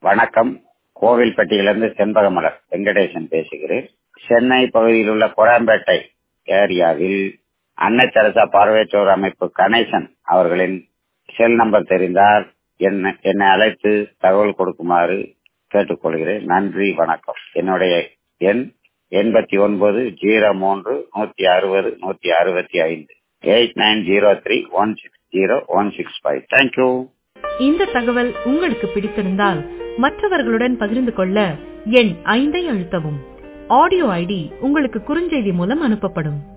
வணக்கம் கோவில்பட்டியிலிருந்து செண்பகமலர் வெங்கடேசன் பேசுகிறேன் சென்னை பகுதியில் உள்ள கொராம்பேட்டை ஏரியாவில் அன்னை தெரசா பார்வையற்றோர் அமைப்பு கணேசன் அவர்களின் செல் நம்பர் தெரிந்தால் என்ன என்னை அழைத்து தகவல் கொடுக்குமாறு கேட்டுக்கொள்கிறேன் நன்றி வணக்கம் என்னுடைய எண் எண்பத்தி ஒன்பது ஜீரோ மூன்று நூத்தி அறுபது நூத்தி அறுபத்தி ஐந்து eight nine zero three one six zero one six five thank you இந்த தகவல் உங்களுக்கு பிடித்திருந்தால் மற்றவர்களுடன் பகிர்ந்து கொள்ள எண் ஐந்தை அழுத்தவும் ஆடியோ ஐடி உங்களுக்கு குறுஞ்செய்தி மூலம் அனுப்பப்படும்